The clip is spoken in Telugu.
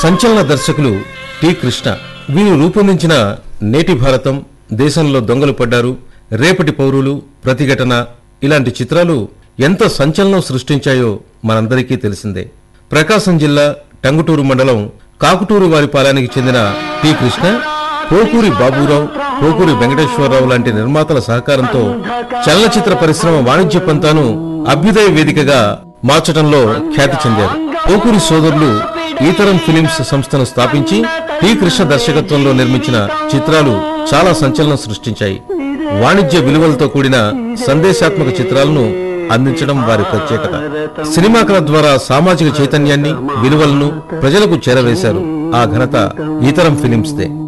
సంచలన దర్శకులు టి కృష్ణ వీరు రూపొందించిన నేటి భారతం దేశంలో దొంగలు పడ్డారు రేపటి పౌరులు ప్రతిఘటన ఇలాంటి చిత్రాలు ఎంత సంచలనం సృష్టించాయో మనందరికీ తెలిసిందే ప్రకాశం జిల్లా టంగుటూరు మండలం కాకుటూరు వారి పాలానికి చెందిన టి కృష్ణ పోకూరి బాబురావు పోకూరి వెంకటేశ్వరరావు లాంటి నిర్మాతల సహకారంతో చలనచిత్ర పరిశ్రమ వాణిజ్య పంతాను అభ్యుదయ వేదికగా మార్చడంలో ఖ్యాతి చెందారు పోకూరి సోదరులు ఈతరం ఫిలిమ్స్ సంస్థను స్థాపించి టి కృష్ణ దర్శకత్వంలో నిర్మించిన చిత్రాలు చాలా సంచలనం సృష్టించాయి వాణిజ్య విలువలతో కూడిన సందేశాత్మక చిత్రాలను అందించడం వారి ప్రత్యేకత సినిమా కళ ద్వారా సామాజిక చైతన్యాన్ని విలువలను ప్రజలకు చేరవేశారు ఆ ఘనత ఈతరం ఫిలిమ్స్దే